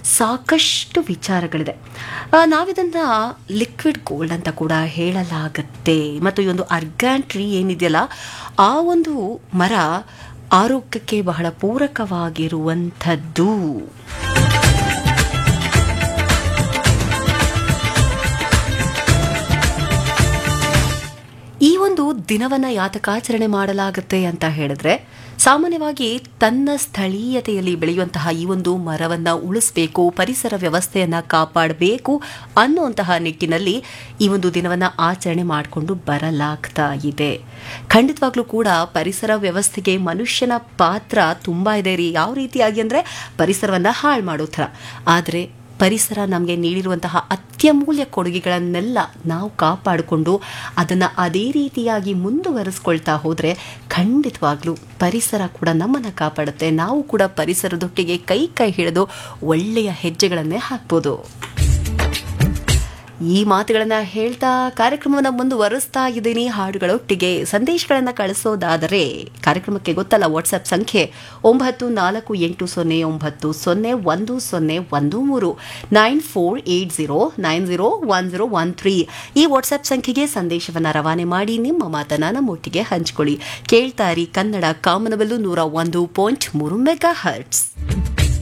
ಸಾಕಷ್ಟು ವಿಚಾರಗಳಿದೆ ಆ, ನಾವಿದನ್ನ liquid gold ಅಂತ ಕೂಡ ಹೇಳಲಾಗತ್ತೆ ಮತ್ತು ಈ ಒಂದು ಅರ್ಗ್ಯಾನ್ ಟ್ರೀ ಏನಿದೆಯಲ್ಲ ಆ ಒಂದು ಮರ ಆರೋಗ್ಯಕ್ಕೆ ಬಹಳ ಪೂರಕವಾಗಿರುವಂಥದ್ದು ಈ ಒಂದು ದಿನವನ್ನ ಯಾತಕಾಚರಣೆ ಮಾಡಲಾಗುತ್ತೆ ಅಂತ ಹೇಳಿದ್ರೆ ಸಾಮಾನ್ಯವಾಗಿ ತನ್ನ ಸ್ಥಳೀಯತೆಯಲ್ಲಿ ಬೆಳೆಯುವಂತಹ ಈ ಒಂದು ಮರವನ್ನ ಉಳಿಸಬೇಕು ಪರಿಸರ ವ್ಯವಸ್ಥೆಯನ್ನ ಕಾಪಾಡಬೇಕು ಅನ್ನುವಂತಹ ನಿಟ್ಟಿನಲ್ಲಿ ಈ ಒಂದು ದಿನವನ್ನ ಆಚರಣೆ ಮಾಡಿಕೊಂಡು ಬರಲಾಗ್ತಾ ಇದೆ ಖಂಡಿತವಾಗ್ಲೂ ಕೂಡ ಪರಿಸರ ವ್ಯವಸ್ಥೆಗೆ ಮನುಷ್ಯನ ಪಾತ್ರ ತುಂಬಾ ಇದೆ ರೀ ಯಾವ ರೀತಿಯಾಗಿ ಅಂದ್ರೆ ಪರಿಸರವನ್ನ ಹಾಳು ಮಾಡೋ ಥರ ಆದರೆ ಪರಿಸರ ನಮಗೆ ನೀಡಿರುವಂತಹ ಅತ್ಯಮೂಲ್ಯ ಕೊಡುಗೆಗಳನ್ನೆಲ್ಲ ನಾವು ಕಾಪಾಡಿಕೊಂಡು ಅದನ್ನು ಅದೇ ರೀತಿಯಾಗಿ ಮುಂದುವರಿಸ್ಕೊಳ್ತಾ ಹೋದರೆ ಖಂಡಿತವಾಗ್ಲೂ ಪರಿಸರ ಕೂಡ ನಮ್ಮನ್ನು ಕಾಪಾಡುತ್ತೆ ನಾವು ಕೂಡ ಪರಿಸರದೊಟ್ಟಿಗೆ ಕೈ ಕೈ ಹಿಡಿದು ಒಳ್ಳೆಯ ಹೆಜ್ಜೆಗಳನ್ನೇ ಹಾಕ್ಬೋದು ಈ ಮಾತುಗಳನ್ನ ಹೇಳ್ತಾ ಕಾರ್ಯಕ್ರಮವನ್ನು ಮುಂದುವರಿಸ್ತಾ ಇದ್ದೀನಿ ಹಾಡುಗಳೊಟ್ಟಿಗೆ ಸಂದೇಶಗಳನ್ನು ಕಳಿಸೋದಾದರೆ ಕಾರ್ಯಕ್ರಮಕ್ಕೆ ಗೊತ್ತಲ್ಲ ವಾಟ್ಸ್ಆಪ್ ಸಂಖ್ಯೆ ಒಂಬತ್ತು ನಾಲ್ಕು ಎಂಟು ಸೊನ್ನೆ ಒಂಬತ್ತು ಸೊನ್ನೆ ಒಂದು ಸೊನ್ನೆ ಒಂದು ಮೂರು nine four eight zero nine zero one zero one three ಈ ವಾಟ್ಸ್ಆಪ್ ಸಂಖ್ಯೆಗೆ ಸಂದೇಶವನ್ನು ರವಾನೆ ಮಾಡಿ ನಿಮ್ಮ ಮಾತನ್ನ ನಮ್ಮೊಟ್ಟಿಗೆ ಹಂಚಿಕೊಳ್ಳಿ ಕೇಳ್ತಾರಿ ಕನ್ನಡ ಕಾಮನಬಲ್ಲು ನೂರ ಒಂದು ಪಾಯಿಂಟ್ ಮೂರು ಮೆಗಾ ಹರ್ಟ್ಸ್